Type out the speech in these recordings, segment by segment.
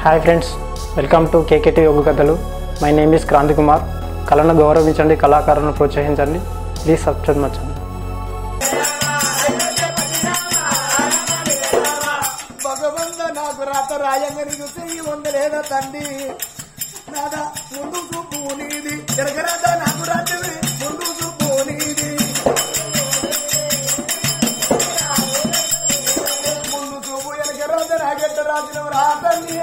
Hi friends welcome to KKT Yoga Kathalu my name is Kranthi Kumar కళను గౌరవించండి కళాకారులను ప్రోత్సహించండి ప్లీజ్ సబ్స్క్రైబ్ మచ్చండి భగవంత నాకు రాత రాయంగని చూస్తే ఈ వందలేదా తండ్రి నాదా ముందు చూపు నీది జరగరాద నాకు రాత్రి ముందు చూపు నీది ముందు చూపు ఎనగరాద నాగెట్ట రాసిన రాతండి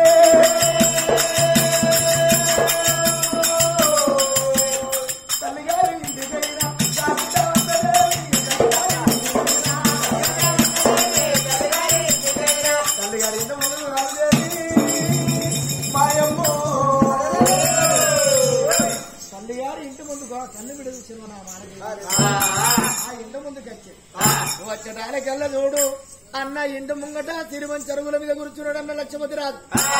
తల్లిగారి ఇంటికైనా జాబితా వందలేని తల్లిగారి ఇంటి ముందు రాజేది మాయమ్మో తల్లిగారి ఇంటి ముందు తల్లి బిడ్డ చూసిన నా మానకి ఆ ఇంటి ముందుకు వచ్చి వచ్చటానికల్లా చూడు అన్న ఇంటి ముంగట తిరుమని చెరువుల మీద కూర్చున్నాడు అన్న లక్ష్మతి రాదు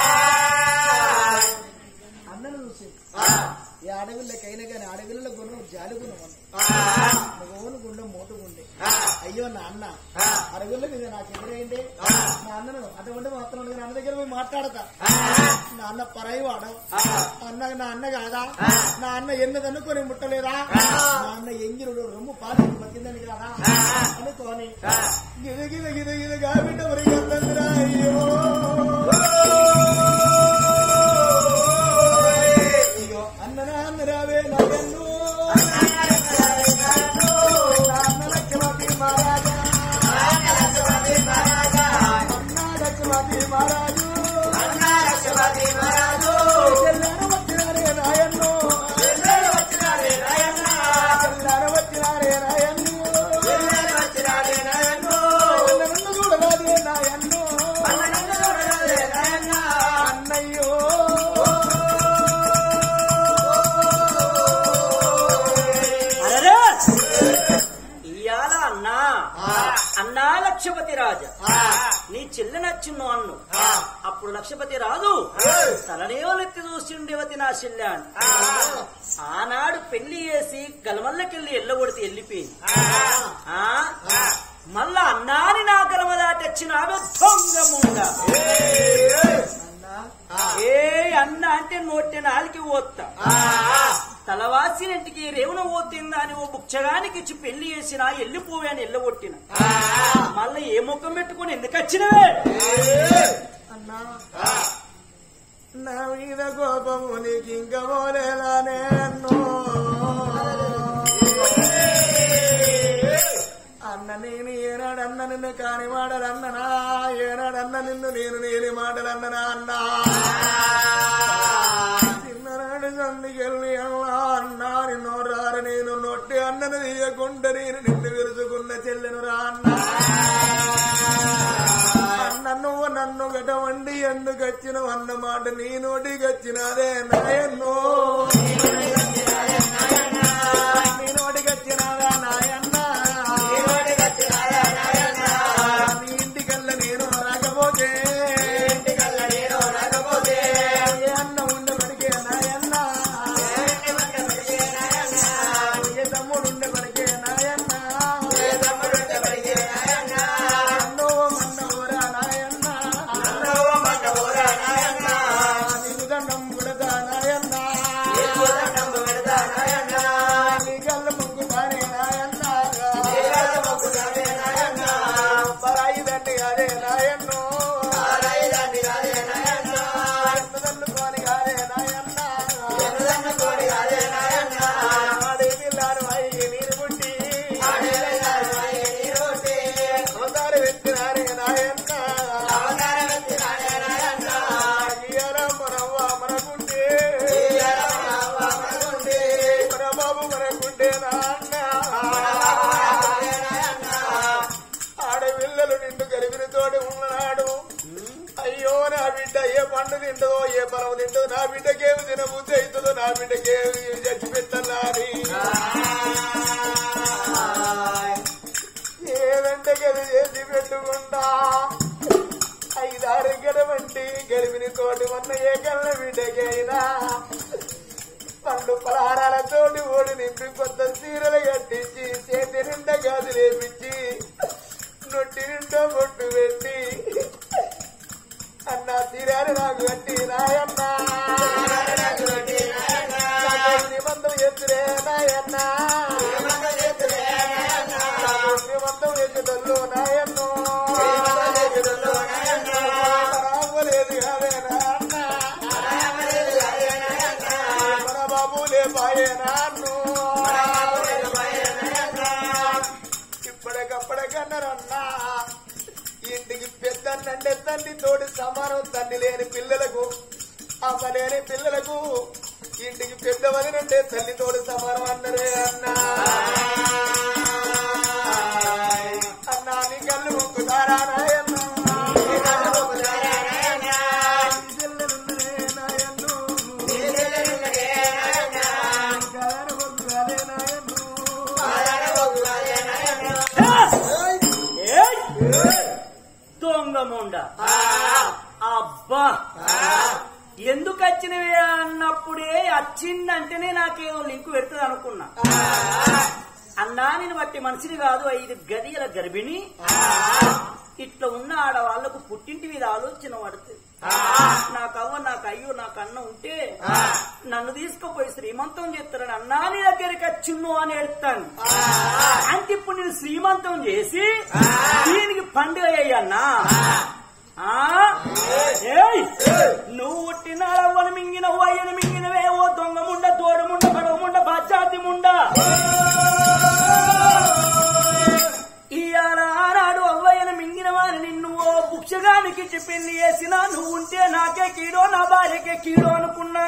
అన్నను చూసి ఈ అడవులకైనా కానీ అడవులలో గుణం జాలి గుణం మగవును గుండె మోటుగుండే అయ్యో నాన్న అడవుల మీద నాకు ఎదురైంది నా అన్నను అటువంటి మాత్రం నేను అన్న దగ్గర పోయి మాట్లాడతా నా అన్న పరాయి వాడ అన్న నా అన్న కాదా నా అన్న ఎన్నది అనుకొని ముట్టలేదా నా అన్న ఎంగిరుడు రొమ్ము పాలు పట్టిందని కాదా అనుకోని గిద గిద గిద గిద గాబిడ్డ మరి అయ్యో అయ్యో అన్న నాన్న రావే నాయన్ను నాన్న లక్ష్మతి మహారాజా అన్న లక్ష్మతి మహారాజు చెల్లారు వచ్చినారే నాయన్ను చెల్లారు వచ్చినారే నాయన్ను నన్ను చూడరాదే నాయన్ను అన్నయ్యో అరరే! ఇయ్యాల అన్నా అన్నా లక్షపతి రాజా నీ చెల్లె నచ్చును అన్ను అప్పుడు లక్షపతి రాదు తలనేవలెత్తి చూసిండేవతి నా చెల్లె అని ఆనాడు పెళ్లి చేసి గలమల్లకెళ్ళి ఎల్లగొడితే వెళ్ళిపోయింది ఆ మళ్ళా అన్నాని నా గర్వ దాటొచ్చినాడు దొంగముండ ఏ అన్న అంటే నోటి నాలికి పోతా తలవాసిన ఇంటికి రేవున పోతుందా అని ఓ బుచ్చగానికి ఇచ్చి పెళ్లి చేసిన ఎల్లిపోయాను ఎల్లగొట్టిన మళ్ళీ ఏ ముఖం పెట్టుకుని ఎందుకు వచ్చినవే అన్నా నా మీద కోపము నీకు ఇంక పోలేలానే అన్నో అన్న నేను ఏనాడన్న నిన్ను కాని మాటలన్ననా ఏనాడన్న నిన్ను నేను నేలి మాటలన్ననా అన్నా చిన్ననాడు సందికెళ్ళి అన్నా అన్నా నిన్ను రార నేను నొట్టి అన్నను తీయకుండా నేను నిన్ను విరుచుకున్న చెల్లెను రా అన్నా అన్న నువ్వు నన్ను గటవండి ఎందుకు వచ్చిన అన్న మాట నీ నోటికి వచ్చినదే నాయన్నో నీ నోటికి వచ్చినదా నాయన్న నీ ఇంటికల్లా నేను రాకపోతే ఏ అన్న ఉండబడికే నాయన్న ఏ తమ్ముడు ఉండబడికే నాయన్న అన్నో మన్నోరా నాయన్న నీకు దండం పెడతా నాయన్న నీ కళ్ళ ముగ్గు తానే నాయన్న పరాయి దండి అదే నాయన్నో ఎన్నదన్నుకోని అదే నాయన్న అడవిలారు అయ్యి నీరు పుట్టి అవతారం ఎత్తినారే నాయన్న ఇయ్యాల మనవ్వ మనకుంటే మన బాబు మనకుంటే నాన్న ఆడపిల్లలు నిండు గరిపిన తోటి ఉన్నాడు అయ్యో నా బిడ్డ ఏ పండు తింటుందో ఏ పొలం తింటుందో నా బిడ్డకేమి తినబుద్ధి అవుతుందో నా బిడ్డకేమి చచ్చి పెట్టాలని ఏదంటే గది చేసి పెట్టుకుంటా ఐదారు గడవంటి గడిపిన తోటి ఉన్న ఏ కళ్ళ బిడ్డకైనా పండు పలహారాలతోటి ఓడి నింపి కొత్త చీరలు కట్టించి చేతి నిండా గాజు లేపించి నొట్టి నిండా బొట్టు పెట్టి అన్న తీరాని నాకు కట్టి నాయన్న శ్రీమంతం ఎత్తురే నాయన్న శ్రీమంతం ఎత్తుదల్లు నాయన్నో రామలేదు కాదే నాన్న మన బాబులే పాయే నాన్ను ఇప్పటికప్పటికన్నారన్నా ఇంటికి పెద్దన్నంటే తండ్రి తోటి సమానం తండ్రి లేని పిల్లలకు అమ్మ లేని పిల్లలకు ఇంటికి పెద్ద వదినంటే తల్లి తోడు సమానం అన్నరే అన్నా అన్నా నీ కళ్ళు మొక్కుతారా నాయన్నా నీ కళ్ళు మొక్కుతారా నాయన్నా? నీ చెల్లెలున్నదే నాయన్నో. నీ చెల్లెలున్నదే నాయన్నా. నీ కళ్ళను మొక్కుతారే నాయన్నో. ఏయ్! దొంగ ముండ అబ్బా ఎందుకు వచ్చినవి అన్నప్పుడే వచ్చిందంటేనే నాకేదో లింకు పెడుతుంది అనుకున్నా అన్నానిని బట్టి మనిషిని కాదు ఐదు గదియల గర్భిణి ఇట్లా ఉన్న ఆడవాళ్లకు పుట్టింటి మీద ఆలోచన పడుతుంది నాకు అవ్వ నాకు అయ్యో నాకు అన్న ఉంటే నన్ను తీసుకుపోయి శ్రీమంతం చేస్తారని అన్నాని దగ్గరికి వచ్చిన్ను అని ఎడతాను అంటే ఇప్పుడు నేను శ్రీమంతం చేసి దీనికి పండుగ అయ్యన్నా ఆ? ఏయ్! నువ్వు పుట్టిన అవ్వను మింగినవు అయ్యను మింగినవే ఓ దొంగ ముండ తోడు ముండ పడవ ముండ బాచాతి ముండ ఇయాల ఆనాడు అవ్వయ్యను మింగిన వారి నిన్ను ఓ బుక్షగానికి పెళ్లి చేసినా నువ్వు ఉంటే నాకే కీడో నా భార్యకే కీడో అనుకున్నా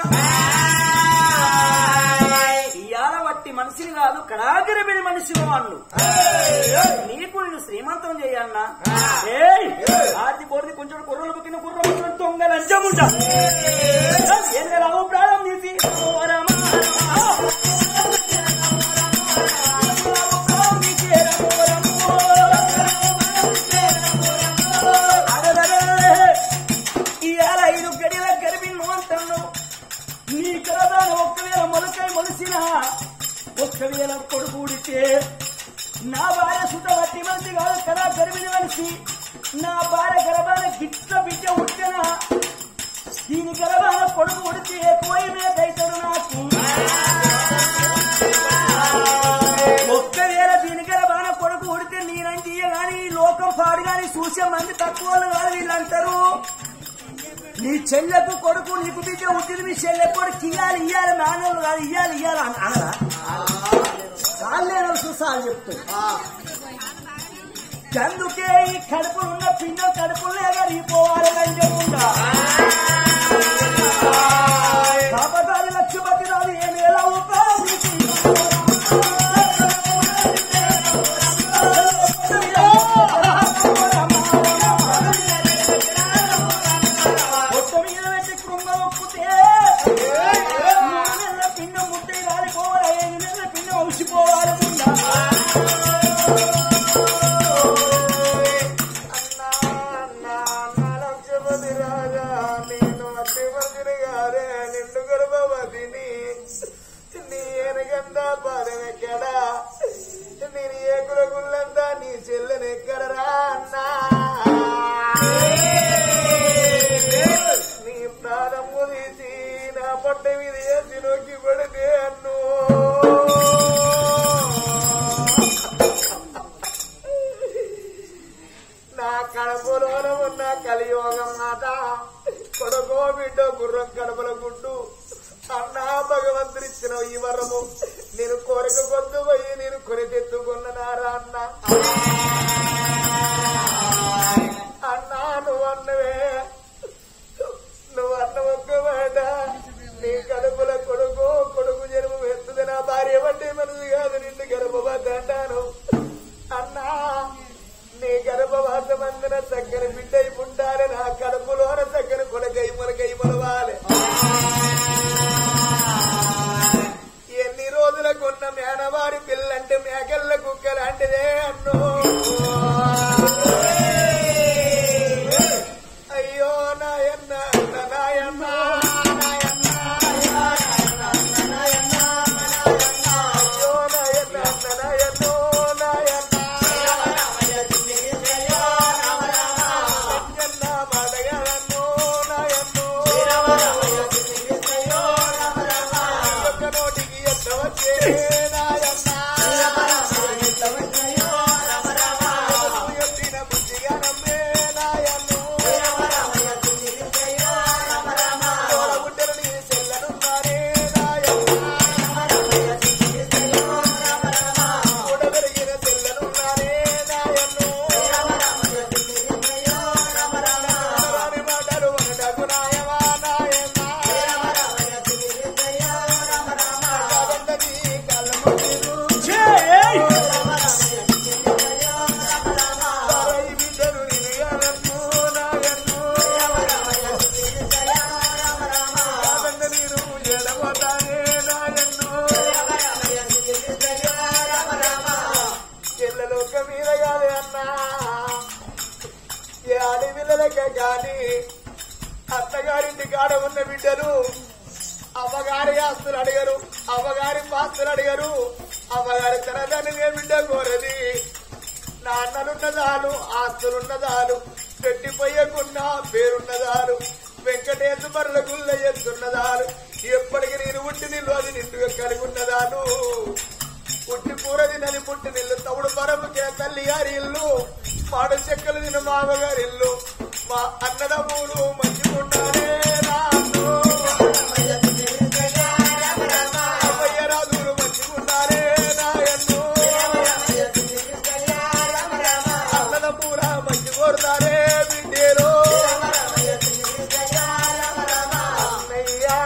ఇయాల వట్టి మనిషిని కాదు కడాగిరబిడి మనిషిని వాళ్ళు నీకు నేను శ్రీమంతం చేయన్నా ఏయ్ ఆది బోర్ది కొంచెం కుర్రలు బుక్కిన కుర్ర బుక్కిన దొంగ లంచముంటా ఏం రావు ప్రాణం తీసి ఓ రామ, రామ. ప్రాణం తీసి రామ, రామ. అరెరెరెరె. ఇవాళ ఐదు గడిల గర్భిణి అంటున్నావు నీ కలదాన ఒక్కవేళ మొలకై మొలిసిన ఒక్కవేళ కొడుకు ఉడితే నా భార్య సుత వట్టి మనిషి కాదు కదా గర్భిణి మనిషి నా భార్య గర్భాన గిట్ట బిడ్డ ఉట్టిన దీని గర్భాన కొడుకు ఉడితే పోయి మీదైతాడు నాకు ఒక్కవేళ దీని గర్భాన కొడుకు ఉడితే నేనంటే గాని ఈ లోకం పాడు గాని చూసే మంది తక్కువ కాదు వీళ్ళంటారు నీ చెల్లెకు కొడుకు నీకు బిడ్డ ఉంటుంది మీ చెల్లె కొడుకు ఇయ్యాలి ఇయ్యాలి మేనలు కాదు ఇయ్యాలి ఇయ్యాలి అని అనరా చాలేను చూసాలు చెప్తా అందుకే ఈ కడుపులు ఉన్న పిండ కడుపులు ఎగరిపోవాలి లంజముండా కాపటాది లక్ష్మపతి రాదు ఏమి ఎలా మొత్తం మీద పెట్టి కృంగ ఒప్పుతే మూడు నెలల పిండం ముట్టై రాలిపోవాలి ఐదు నెలల పిండం ఔసిపోవాలి ముందా అన్నా, అన్నా, అన్నా, లక్ష్మణి రాజా, నేను అట్టిమంతిని గారే, నిండు గర్భవతిని. నీ ఏనుగందా పాదమెక్కడా? నేను ఏకుల గుళ్ళంతా నీ చెల్లెనెక్కడరా అన్నా నీ ప్రాణము తీసి నా పొట్ట మీద వేసి నొక్కి పడితే అన్నో నా కడుపులోన ఉన్న కలియోగం మాట కొడుకో బిడ్డ గుర్రం కడుపుల గుడ్డు అన్నా భగవంతుడిచ్చిన ఈ వరము నేను కోరిక కొద్దు పోయి నేను కొని తెచ్చుకున్నారా అన్న అన్నా నువ్వు అన్నవే నువ్వు అన్న ఒక్క మాట నీ కడుపుల కొడుకు కొడుకు జన్మ ఎత్తుది నా భార్య వంటి మనసు కాదు నిన్ను గర్భవతి అంటాను అన్నా నీ గర్భవాసం అందిన చక్కని బిడ్డై పుట్టాలి నా కడుపులోన చక్కని కొడకై మొలకై మొలవాలి ఎన్ని రోజులకున్న మేనవారి పిల్లంటే మేకల్ల కుక్క లాంటిదే అన్నో అయ్యో నాయన్న నాయన్న నాయన్న అయ్యో నాయన్న నాయన్నో నాయన్న జన్న మడగలన్నో ఒక్క నోటికి ఎంత వచ్చే నాయన్న ఎత్తిన బుద్ధిగా నమ్మే నాయన్ను తోడబుట్టెలు నీ చెల్లనున్నారే నాయన్న కూడబెరిగిన చెల్లనున్నారే నాయన్ను రాని మాటలు అనటకు నాయమా నాయన్న కాదంటది కళ్ళము చేయి. పరై బిడ్డలు నిలుయాలన్ను నాయన్ను కాదంట నీరు ఎడబోతానే నాయన్ను చెల్లెలొక్క మీద కాదే అన్నా ఏ ఆడపిల్లలకే కానీ అత్తగారింటి కాడ ఉన్న బిడ్డలు అమ్మగారి ఆస్తులు అడిగరు అమ్మగారి పాస్తులు అడిగరు అమ్మగారి తనదానివే బిడ్డ కోరది నాన్నలున్నదాలు ఆస్తులున్నదాలు పెట్టిపోయకున్నా పేరున్నదాలు వెంకటేశ్వరుల గుళ్ళ ఎత్తున్నదాలు ఎప్పటికి నేను ఉట్టి నిల్లు అది నిండుగా కలిగి ఉన్నదాలు పుట్టి కూర తినని పుట్టి నిల్లు తవుడు పరముకే తల్లి గారి ఇల్లు మాడు చెక్కలు తిన మామగారి ఇల్లు మా అన్నదమ్ములు మంచిగుండాలే నాన్ను. అమ్మయ్య రాజులు మంచిగుండాలే నాయన్ను. అన్నదమ్ముల మంచి కోరుతారే బిడ్డేరు అన్నయ్యా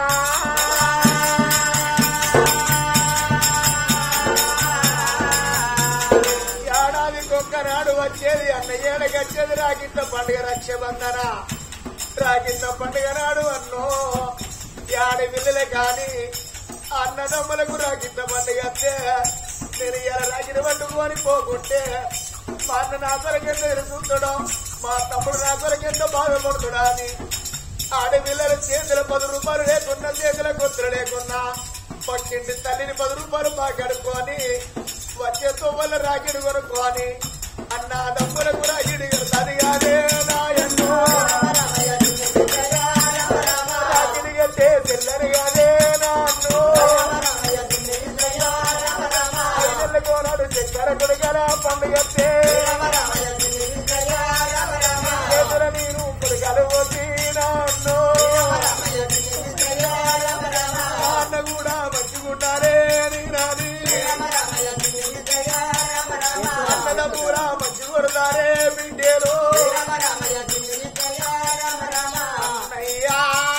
ఏడాదికి ఒక్కనాడు వచ్చేది అన్న ఏడగచ్చేది రాకింత పండుగ రక్షబంధన రాకింత పండుగ నాడు అన్నో ఏడు పిల్లలే కాని అన్నదమ్ములకు రాకింత పండుగ వస్తే నేను ఇలా రాకిన పట్టుకొని పోకుంటే మా అన్న నా కొరకెంత ఎదురుతుండడం మా తమ్ముడు నా కొరకెంత బాధపడుతుడా అని ఆడపిల్లల చేతుల పది రూపాయలు లేకున్నా చేతుల కొత్తులు లేకున్నా పక్కింటి తల్లిని పది రూపాయలు మాట్లాడుకొని వచ్చే తొవ్వల రాకిడి కొనుక్కొని అన్న డబ్బులకు రాకిడి కడతాది కాదే నాయన్ను రాకిడి కట్టే తెల్లని కాదే నాన్ను ఐదెళ్ళ కోనాడు చక్కెర కొడుకల పండుగతే చేతుల నేను కొడుకలు వచ్చి నాన్ను అన్న కూడా మంచిగుండారే నీ నాది అన్నల పూరా మంచి కొడతారే బిడ్డేలు అయ్యా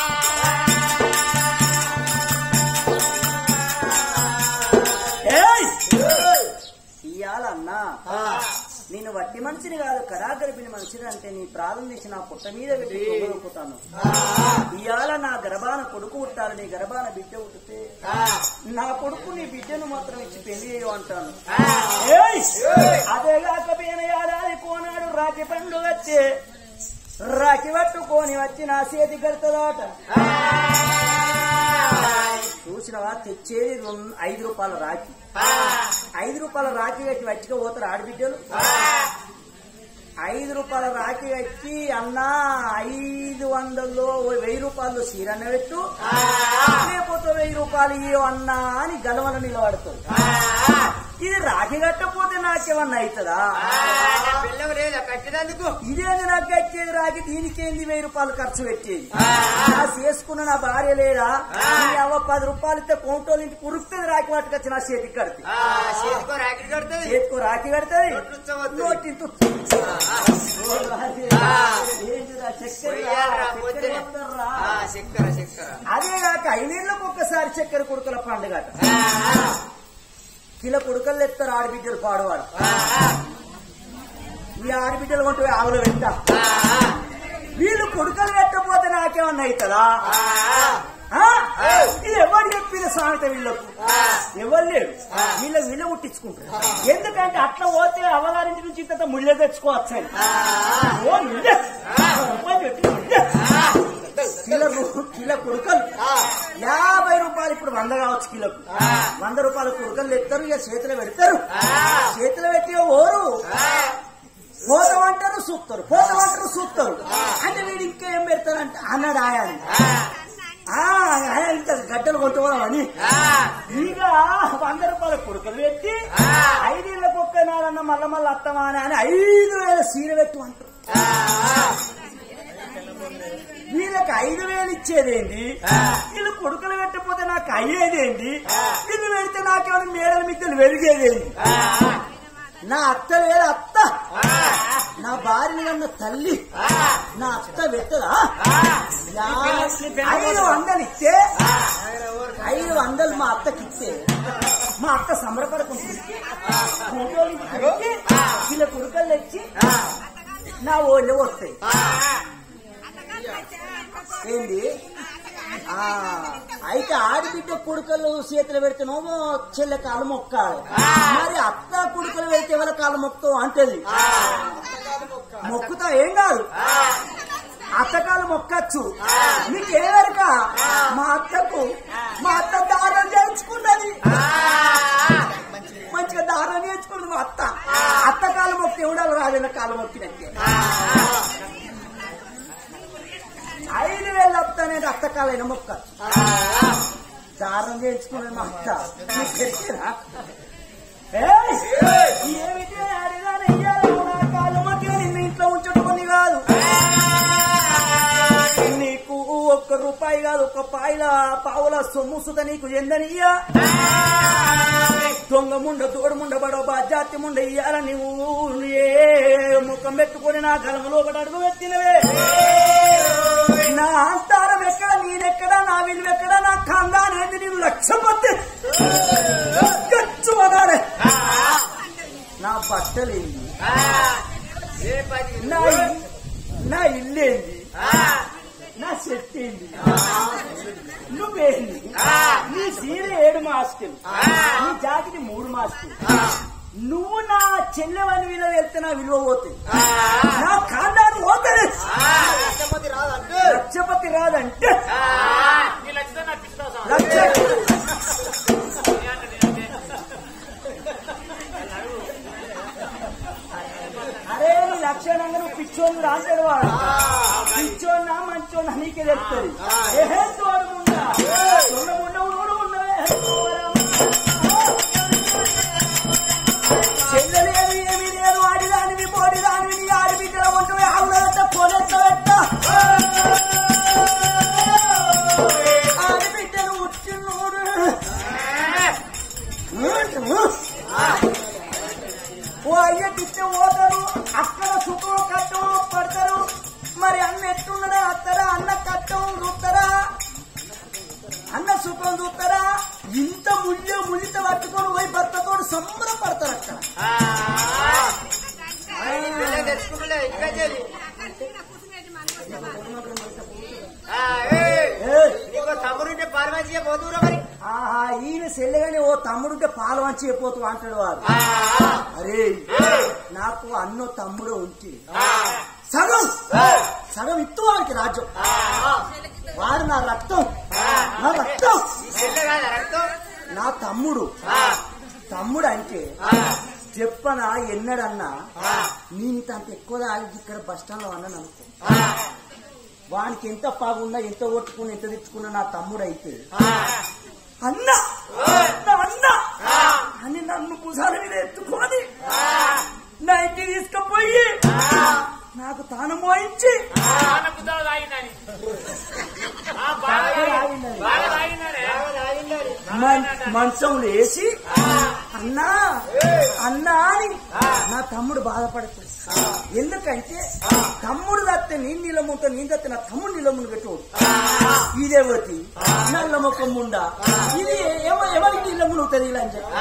ఏయ్! ఇయ్యాలన్నా నేను వట్టి మనిషిని కాదు కడా గడిపిన మనిషిని అంటే నీ ప్రాణం తీసి నా పుట్ట మీద పెట్టి కొనుక్కుతాను ఇవాళ నా గర్భాన కొడుకు పుట్టాలి నీ గర్భాన బిడ్డ పుట్టితే నా కొడుకు నీ బిడ్డను మాత్రం ఇచ్చి పెళ్లి చేయమంటాను ఏయ్! అదే కాకపోయిన ఏడాది కోనాడు రాకి పండు వచ్చే రాకి పట్టుకొని వచ్చి నా చేతి కడతదాట చూసినవా తెచ్చేది రెండు- ఐదు రూపాయల రాకి ఐదు రూపాయల రాకి కట్టి వచ్చిగా పోతారు ఆడబిడ్డలు ఐదు రూపాయల రాకి కట్టి అన్నా ఐదు వందల్లో ఓ వెయ్యి రూపాయలు సీరన్న పెట్టు లేకపోతే వెయ్యి రూపాయలు ఇయ్యో అన్నా అని గలవల నిలబడుతుంది ఇది రాఖీ కట్టకపోతే నాకేమన్నా అవుతుందా పిల్లలు లేదా కట్టినందుకు ఇదేంది నాకు కట్టేది రాకి దీనికేంది వెయ్యి రూపాయలు ఖర్చు పెట్టేది నా చేసుకున్న నా భార్య లేదా నీ అవ్వ పది రూపాయలు ఇస్తే కోంటోలు ఇంటికి ఉరుకుతుంది రాకి పట్టుకొచ్చి నా చేతికి కడితే చేతికో రాకెట్ కడుతుంది చేతికో రాకి కడుతుంది నోటించవద్దు. నోటించు ఏంటిరా, చక్కెర రా, చక్కెర వద్దర్రా. చక్కెర చక్కెర అదే కాక ఐదేళ్లకు ఒక్కసారి చక్కెర కొడుకుల పండుగ కిలో కొడుకలు ఎత్తారు ఆడబిడ్డలు పాడవాడు ఈ ఆడబిడ్డలు కొంటే ఆవులు పెట్టా వీళ్ళు కొడుకలు పెట్టకపోతే నాకేమన్నా అవుతుందా ఆ? ఇది ఎవరు చెప్పిన సామెత వీళ్ళకు ఎవరు లేరు వీళ్ళకి వీళ్ళ పుట్టించుకుంటారు ఎందుకంటే అట్లా పోతే అవగారింటి నుంచి ఇంత ముళ్ళే తెచ్చుకోవచ్చు అని. ఓ ముళ్ళే. రూపాయలు పెట్టి ముళ్ళే. కిలో రు- కిలో కొడుకలు యాభై రూపాయలు ఇప్పుడు వంద కావచ్చు కిలోకు వంద రూపాయల కొడుకలు ఎత్తారు ఇక చేతిలో పెడతారు చేతిలో పెట్టి ఓరు పోతామంటారు చూస్తారు పోతామంటారు చూస్తారు అంటే వీడు ఇంకేం పెడతారంటే అన్నాడు ఆయన బిడ్డలు కొంటున్నామని ఇక వంద రూపాయల కొడుకులు పెట్టి ఐదేళ్ళకి ఒక్క నాడన్న మల్ల మల్ల అత్తమా అని ఐదు వేల సీర పెట్టు అంటారు వీళ్ళకి ఐదు వేలు ఇచ్చేదేంటి వీళ్ళు కొడుకులు పెట్టకపోతే నాకు అయ్యేదేంటి వీళ్ళు పెడితే నాకేమైనా మేడల మిద్దలు వెలిగేదేంటి నా అత్త వేరే అత్త నా భార్య కన్న తల్లి నా అత్త పెట్టదా ఐదు వందలు ఇస్తే ఐదు వందలు మా అత్తకి ఇస్తే మా అక్క సంబరపడుకుంటుంది ఫోటోలు పెట్టి వీళ్ళ కొడుకలు తెచ్చి నా ఓళ్ళు వస్తాయి ఏంది ఆ, అయితే ఆడిబిడ్డ కొడుకలు చేతులు పెడితేనేమో చెల్లె కాలు మొక్కాలి మరి అత్త కొడుకలు పెడితే ఎవరి కాలు మొక్కుతావు అంటది మొక్కుతా ఏం కాదు అత్తకాలు మొక్కచ్చు నీకేవరక మా అత్తకు మా అత్త దారం చేర్చుకున్నది మంచిగా దారం నేర్చుకున్నది మా అత్త అత్త కాలు మొక్కి ఎవడాలి రాజన్న కాలు మొక్కినట్టే ఐదు వేలు అత్త అనేది అత్త కాలైన మొక్కచ్చు దారం చేర్చుకున్నది మా అత్త నీకు తెలిసేనా? ఏయ్! ఏమిటి అడిగాను ఇయ్యాలి నా కాలు మొక్కిన నిన్ను ఇంట్లో ఉంచుకొని కాదు నీకు ఒక్క రూపాయి కాదు ఒక్క పాయిల పావుల సొమ్ము సుత నీకు ఎందనియ్యా దొంగ ముండ తోడు ముండ బడో బాధ్యాతి ముండ ఇయ్యాల నువ్వు ఏ ముఖం పెట్టుకొని నా కలమలో ఒకటి అడుగు పెట్టినవే నా అంతారం ఎక్కడ నేనెక్కడ నా విలువ ఎక్కడ నా ఖందాన్ ఏంది నేను లక్ష్యపతి గచ్చు అనాలే నా బట్టలేంది నా ఇల్- నా ఇల్లేంది నా చెట్టు ఏంది నువ్వేంది నీ సీర ఏడు మాస్కులు నీ జాకెట్ మూడు మాస్కులు నువ్వు నా చెల్లెవని విలువ వెళ్తే నా విలువ పోతుంది నా ఖాందాన్ని పోతుంది లక్షపతి రాదంటే లక్ష అరే నీ లక్షణంగా నువ్వు పిచ్చోని రాశాడు వాడు పిచ్చోన్నా మంచోన్నా నీకే తెలుస్తుంది ఏహే తోడు ముండా తొండ ముండ ఊడు ఉన్నవే చెల్లెలేదు ఏమీ లేదు ఆడిదానివి పోడిదానివి నీ ఆడిబిడ్డల వంటవే ఆవులట పొలెత్తవెట్ట ఆడిబిడ్డలు ఉట్టినోడు ఓ అయ్య తిట్టే పోతారు అక్కడ సుఖం కట్టం పడతారు మరి అన్న ఎట్టున్నడే అత్తరా అన్న కట్టం చూస్తారా అన్న సుఖం చూస్తారా ఇంత ముళ్ళు ముళ్ళిత పట్టుకొని పోయి భర్తతో సంబరపడతారు అక్కడ ఏయ్, తమ్ముడుంటే పారమాచి పోతురా మరి ఆహా ఈయన సెల్లగానే ఓ తమ్ముడుంటే పాలు వంచి అయిపోతూ అంటాడు వాడు అరే నాకు అన్నో తమ్ముడు ఉంటే సగం సగం ఇత్తు వాడికి రాజ్యం వాడు నా రక్తం నా రక్తం చెల్లె కాదు రక్తం నా తమ్ముడు తమ్ముడు అంటే చెప్పనా ఎన్నడన్నా నేను ఇంత అంత ఎక్కువ తాగి ఇక్కడ బస్ స్టాండ్ లో అన్నాను అనుకో వానికి ఎంత పాగున్నా ఎంత కొట్టుకుని ఎంత తెచ్చుకున్నా నా తమ్ముడు అయితే అన్న నా అన్న అని నన్ను కుసాల మీద ఎత్తుకొని నా ఇంటికి తీసుకుపోయి నాకు తాను మోయించి మం- మంచం వేసి అన్నా అన్నా అని నా తమ్ముడు బాధపడుతుంది ఎందుకంటే తమ్ముడు తత్తే నేను నీళ్ళముంటా నేను తత్తే నా తమ్ముడు నీళ్ళమును పెట్టు ఇదేవతి నల్ల ముఖం ముండా ఇది ఎవ- ఎవరికి నీళ్ళమును తెలియదు అని చెప్పి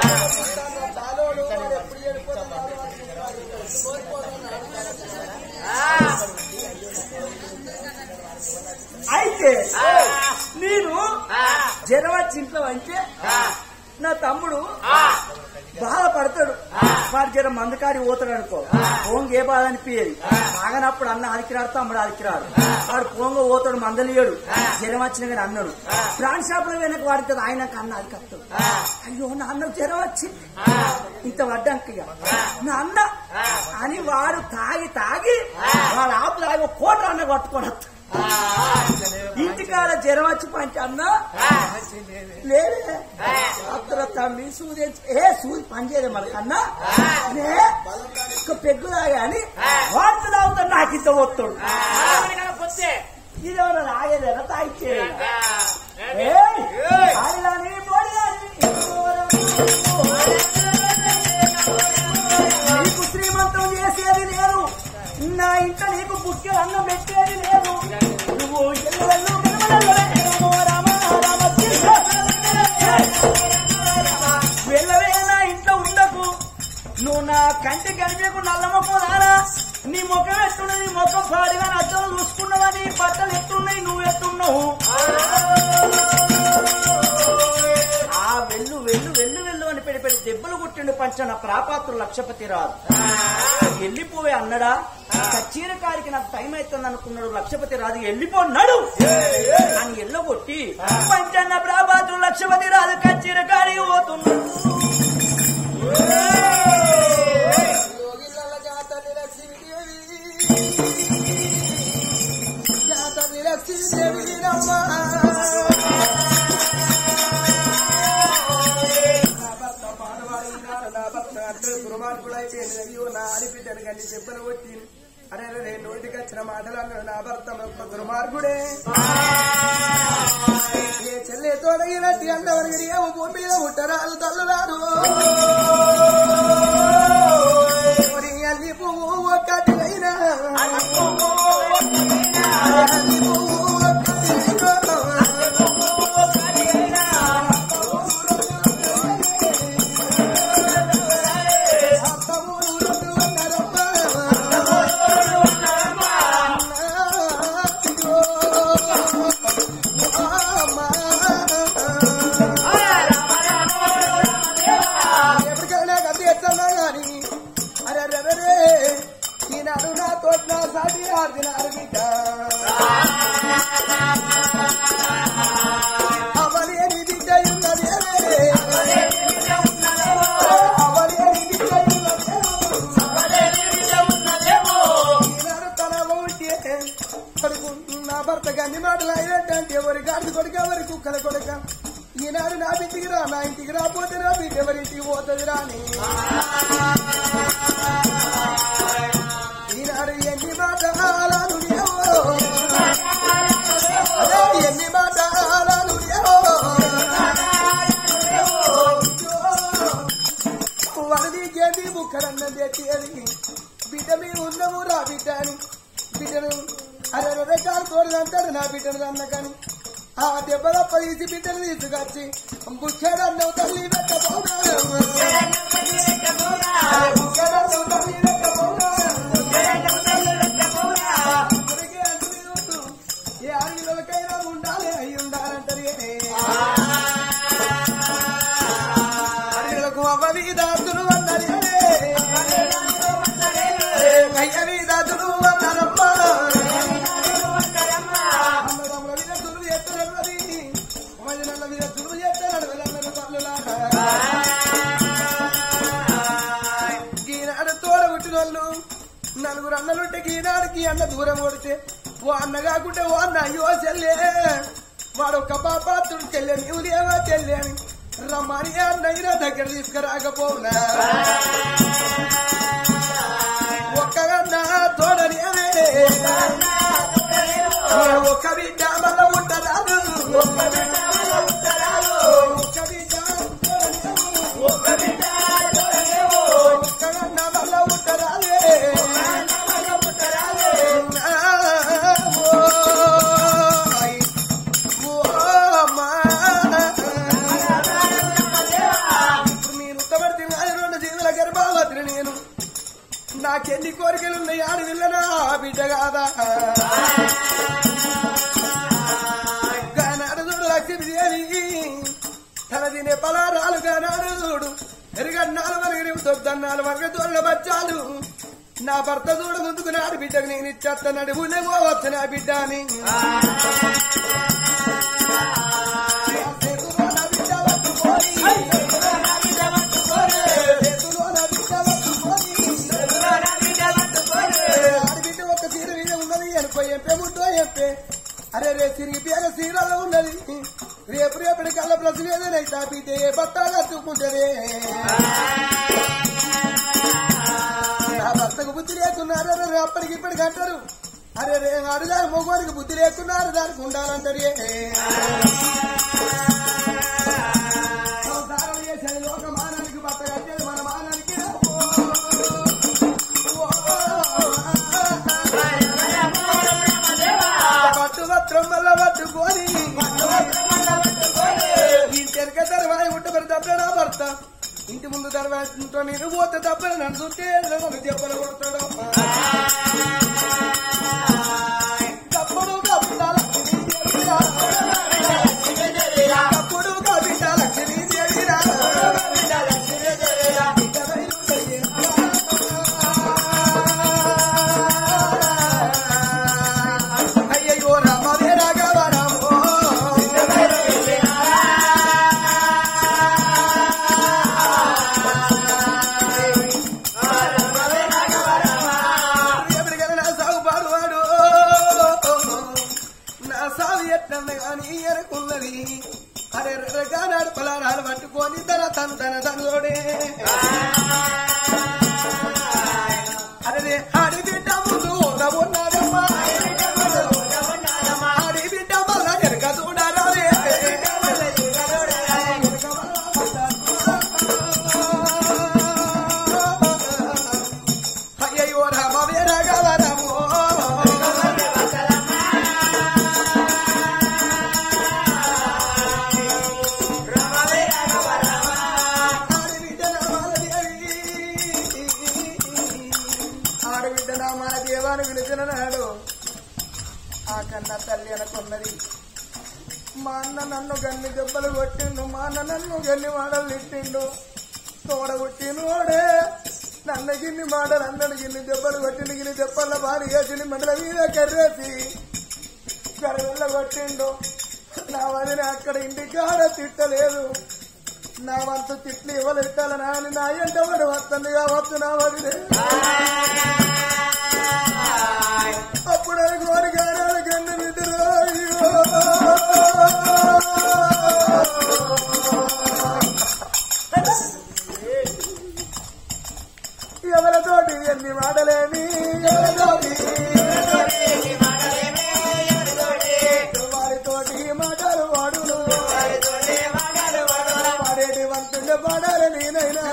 అయితే నేను జనం వచ్చి ఇంట్లో అంటే నా తమ్ముడు బాధపడతాడు వాడు జర మందుకాడి పోతాడు అనుకో పోంగ ఏ బాధ అనిపించేది తాగనప్పుడు అన్న అదికిరాడు తమ్ముడు అదికిరాడు వాడు పోంగ పోతాడు మందలియాడు జ్వరం వచ్చిన కానీ అన్నాడు ప్రాణ్ షాప్ లో వెనక వాడితే ఆయనకు అన్న అది కస్తాడు అయ్యో నా అన్న జ్వరం వచ్చింది ఇంత వడ్డాక ఇక. నా అన్న అని వాడు తాగి తాగి వాడు ఆపు తాగి ఒక కోట అన్న కొట్టుకొని వస్తాడు ఇంటికి కాడ జ్వరం వచ్చి పంచి అన్నా లేదే అత్తర తమ్మి సూది ఏ సూది పని చేయదు మరి అన్నా నే ఒక పెగ్గు తాగాని వాడితో తాగుతాడు నాకు ఇంత వస్తాడు ఇది ఎవరైనా తాగేదేనా తాగిచ్చేదేనా ఏయ్! ఆడిలాని, బోడిలాని, నీకు శ్రీమంతం చేసేది లేదు నా ఇంట నీకు బుక్కెలు అన్నం పెట్టేది లేదు నువ్వు ఎల్లవెల్లు వెలువెల్లవే, రామ రామ రామ కృష్ణ. వెళ్ళవే నా ఇంట్లో ఉండకు నువ్వు నా కంటి కనిపించకు నల్ల ముఖం రారా నీ ముఖం ఎట్టున్నది నీ ముఖం పాడిగా నచ్చలు చూసుకున్నావా నీ బట్టలు ఎట్టున్నాయి నువ్వు ఎట్టున్నావు ఆ వెళ్ళు వెళ్ళు వెళ్ళు వెళ్ళు అని పెడి పెడి దెబ్బలు కొట్టిండు పంచన ప్రాపాత్రు లక్షపతి రాదు వెళ్ళిపోవే అన్నడా కచ్చీర కారికి నాకు టైం అవుతుంది అనుకున్నాడు లక్షపతి రాదు వెళ్ళిపోన్నాడు అని ఎల్లగొట్టి పంచన్న ప్రాపాత్రు లక్షపతి రాదు కచ్చీర కారికి పోతున్నాడు యోగిళ్ళ జాతని లక్ష్మీదేవి జాతని లక్ష్మీదేవి రమ్మ నా భర్త పాడవాడినాడు నా భర్త అడ్డు దుర్మార్గుడు అయిపోయింది అయ్యో నా ఆడిపిడ్డను కానీ దెబ్బలు కొట్టి అరే అరే నోటికి వచ్చిన మాటలు అన్నాడు నా భర్త ఒక దుర్మార్గుడే ఏ చెల్లె తోడగినట్టు అంటవరికి ఏమో భూమి మీద ముట్టరాదు తల్లురాడు ఒరి అల్లి పువ్వు ఒక్కటి అయినా అల్లి పువ్వు ఒక్కటి అయినా అత్తమూరు రెండు వందరమ్మ. ఎప్పటికైనా గది ఎట్లన్నా గాని అరే అరే అరే ఈనాడు నా తోట నా సాటి ఆడినారు బిడ్డ అవలేని బిడ్డ ఉన్నది అవలేని బిడ్డ ఈనాడు తన ఉంటే కొడుకు నా భర్త గన్ని మాటలు అయినట్టు ఎవరి గాడి కొడుకు ఎవరి కుక్కల కొడుక ఈనాడు నా ఇంటికి రా నా ఇంటికి రాపోతే నా బిడ్డ ఎవరింటికి పోతుంది రాని ఈనాడు ఎన్ని మాటలు లేవో అదే ఎన్ని మాటలు లేవో వరది గేది బుక్కరన్న తెచ్చేది బిడ్డ మీద ఉన్నవు రా బిడ్డ అని బిడ్డను అరే రకాలు తోడుదంటాడు నా బిడ్డను అన్న కానీ ఆ దెబ్బలప్ప తీసి బిడ్డను తీసుకొచ్చి బుచ్చాడన్నవు తల్లి పెట్టబోనా బుచ్చాడన్నవు తల్లి పెట్టబోనా ఇప్పటికే అంటూనే ఉంటూ, ఏ ఆంగిలకైనా ఉండాలి అయి ఉండాలంటారు ఏ. అడిగలకు అవ్వవి దాతులు అన్నది అయ్యవి దాతులు అన్నారమ్మా అన్నదమ్ముల మీద తురువు చేస్తున్నది వదినల మీద తురువు చేస్తున్నారు వీళ్ళందరూ తల్లులాగా ఈనాడు తోడ పుట్టినోళ్ళు నలుగురు అన్నలుంటే ఈనాడికి అన్న దూరం కొడితే ఓ అన్న కాకుంటే ఓ అన్న అయ్యో చెల్లే వాడు ఒక పాపాత్రుడు చెల్లె నీవు లేవా చెల్లె అని రమ్మని అన్నయ్య నా దగ్గర తీసుకురాకపోవునా ఒక్కగన్న తోడని అనే ఒక్క బిడ్డ మళ్ళా ఉంటరాదు ఒక్క బిడ్డ మళ్ళా ఉంటరాదు ఒక్క బిడ్డ ఒక్క బిడ్డ ఒక్కగన్న మళ్ళా ఉంటరాదే ఓయ్ ఓ అమ్మా ఇప్పుడు నేను ఉత్తమర్తి రెండు జీవుల గర్భావతిని నేను నాకెన్ని కోరికలున్నాయి ఆడి వెళ్ళనా బిడ్డ కాదా గానాడు చూడు లక్ష్మీదేవి తల తినే పలారాలు గానాడు చూడు ఎరుగన్నాలు వరగని దొద్దన్నాలు వరగ తోళ్ళ బచ్చాలు నా భర్త చూడు ముందుకు నాడు బిడ్డకు నేను ఇచ్చేస్తాను ఊళ్ళో వచ్చు నా బిడ్డ అని చేతులో నా బిడ్డ పట్టుకొని, చేతులో నా బిడ్డ పట్టుకొని, ఆడబిడ్డ ఒక తీరు మీద ఉన్నది అనుకో ఎంపే ముట్టో ఎంపే అరే రే తిరిగి పేర సీర ప్రశ్న ఏదైనా బిడ్డ ఏ బట్ట కట్టుకుంటదే నా భర్తకు బుద్ధి లేకున్నారు అరే అప్పటికి ఇప్పటికి అంటారు అరే రే అడుగా మగవారికి బుద్ధి లేకున్నారు దానికి ఉండాలంటారు సంసారం చేసేది లోక మానానికి భర్త కట్టేది మన మానానికి పట్టు వస్త్రం వల్ల పట్టుకొని ఇంటి వెనక దర్వాయి ఉంటే దబ్బడా భర్త ఇంటి ముందు దర్వాయి నేను పోతే దబ్బడ నన్ను చూస్తే నన్ను దెబ్బలు కొడతాడు తప్పుడు కవిత లక్ష్మీ దేవిరా. తప్పుడు కవిత లక్ష్మీ దేవిరా. అయ్యయ్యో రామవే రాఘవ రామో ఎప్పటికైనా నా సాగు పాడువాడు నా సాగు ఎట్లన్న కానీ ఎరకున్నది అరే రగానాడు పలానాలు పట్టుకొని తన తను తన తనుడే అరే ఆడి బిడ్డ ముందు ఉన్నదమ్మా ఆడి బిడ్డ వల్ల ఎరక చూడాలి అయ్యయ్యో రామవే రాఘవ రామో ఆడబిడ్డ నామాలదేవి ఆడబిడ్డ నామాల దేవాన్ని పిలిచిన నాడు ఆ కన్న తల్లి అనుకున్నది మా అన్న నన్ను గన్ని దెబ్బలు కొట్టిండు మా అన్న నన్ను గన్ని మాటలు తిట్టిండు తోడగొట్టినోడే నన్ను గిన్ని మాటలు అన్నడు గిన్ని దెబ్బలు కొట్టిండు గిన్ని దెబ్బల భారీ వేసిండు మండల మీద కర్రేసి కరవెల్ల కొట్టిండు నా వదిన అక్కడ ఇంటికాడ తిట్టలేదు నా వంతు తిట్లు ఇవ్వలెట్టాల నాని నా ఎంట వాడు వస్తుంది కావచ్చు నా వదిలే అప్పుడే కోరికారాలు కన్ను బిడ్డరు అయ్యో. ఎవరితోటి ఎన్ని మాటలేని ఎవరితోటి వారితోటి మాటలు వాడును వాడేటి వంతుండే పాడాలి నేనైనా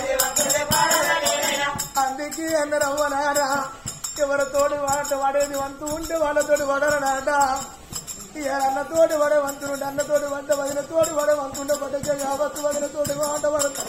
అందుకే అన్నరవ్వనారా ఎవరితోటి వాట వాడేది వంతు ఉంటే వాళ్ళతోటి వడరనాట అన్నతోటి వడే వంతునుంటే అన్నతోటి వంట వదినతోటి వడే వంతుండే పట్టకే కావచ్చు వదినతోటి వాట పడతాం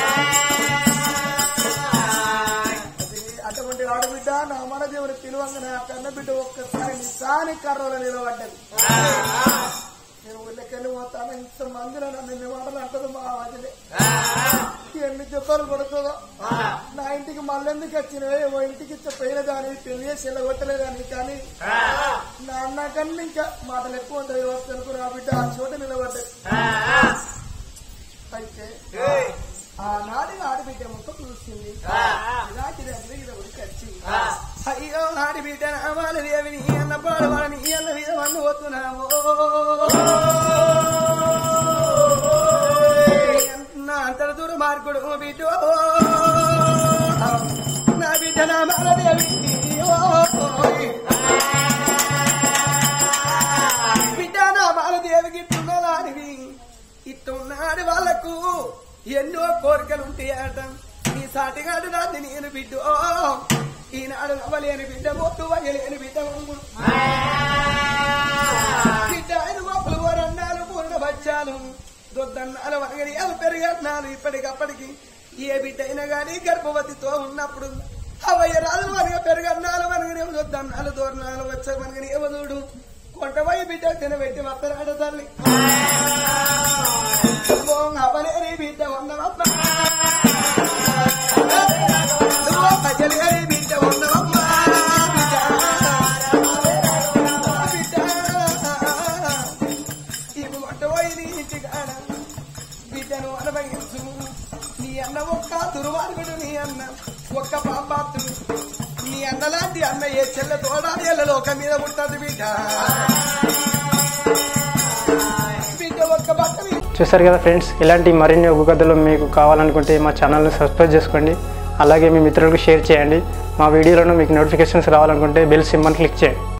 అటువంటి ఆడబిడ్డ నా మన దేవుని పిలువంగా నా కన్న బిడ్డ ఒక్కసారి నిజాని కర్రలో నిలబడ్డది నేను ఊళ్ళకెళ్ళి పోతాను ఇంత మందిలో నన్ను ఎన్ని మాటలు అంటదు మా వదిలే ఎన్ని దెబ్బలు కొడుతుందో నా ఇంటికి మళ్ళెందుకు వచ్చినవే ఓ ఇంటికి ఇచ్చే పోయిన కానీ పెళ్లి చేసి వెళ్ళగొట్టలేదని కానీ నా అన్న కన్నా ఇంకా మాటలు ఎక్కువ ఉంటాయి వస్తనుకు నా బిడ్డ ఆ చోట నిలబడ్డది అయితే ఆనాడు ఆడబిడ్డ మొక్క చూసింది ఇలాంటి దగ్గర ఇది ఒకటి వచ్చి అయ్యో ఆడబిడ్డ నామాల దేవిని అన్న పాడవాడని అన్న మీద వందు పోతున్నావు నా అంతర దూర మార్కుడు బిడ్డ నా బిడ్డ నామాల దేవి బిడ్డ నామాల దేవికి ఇట్టున్నదానివి ఇట్టున్నాడు వాళ్ళకు ఎన్నో కోరికలు ఉంటాయట నీ సాటిగాడు నాది నేను బిడ్డ ఈనాడు నవ్వలేని బిడ్డ మొత్తు వయ్యలేని బిడ్డ బిడ్డ ఆయన గొప్పలు వరన్నాలు పూర్ణ బచ్చాలు దొద్దన్నాలు వనగడియాలు పెరిగన్నాలు ఇప్పటికప్పటికి ఏ బిడ్డ అయినా గాని గర్భవతితో ఉన్నప్పుడు అవయ్య రాజు వనగ పెరుగన్నాలు వనగని దొద్దన్నాలు దూరణాలు వచ్చే వనగని ఎవదుడు కొంటవయ్య బిడ్డ తినబెట్టి వత్తరాడ తల్లి అవలేని బిడ్డ ఉన్నవమ్మ పచ్చలేని బిడ్డ ఉన్నవమ్మ ఇవి వంటపోయి నీ ఇంటికాడ బిడ్డను అనుభవించు నీ అన్న ఒక్క దుర్మార్గుడు నీ అన్న ఒక్క పాపాత్రుడు నీ అన్న లాంటి అన్న ఏ చెల్ల తోడాలి ఎల్లలో ఒక మీద పుట్టదు బిడ్డ బిడ్డ ఒక్క బట్ట మీద చూసారు కదా ఫ్రెండ్స్ ఇలాంటి మరిన్ని ఒగ్గు కథలు మీకు కావాలనుకుంటే మా ఛానల్ని సబ్స్క్రైబ్ చేసుకోండి అలాగే మీ మిత్రులకు షేర్ చేయండి మా వీడియోలను మీకు నోటిఫికేషన్స్ రావాలనుకుంటే బెల్ సింబల్ క్లిక్ చేయండి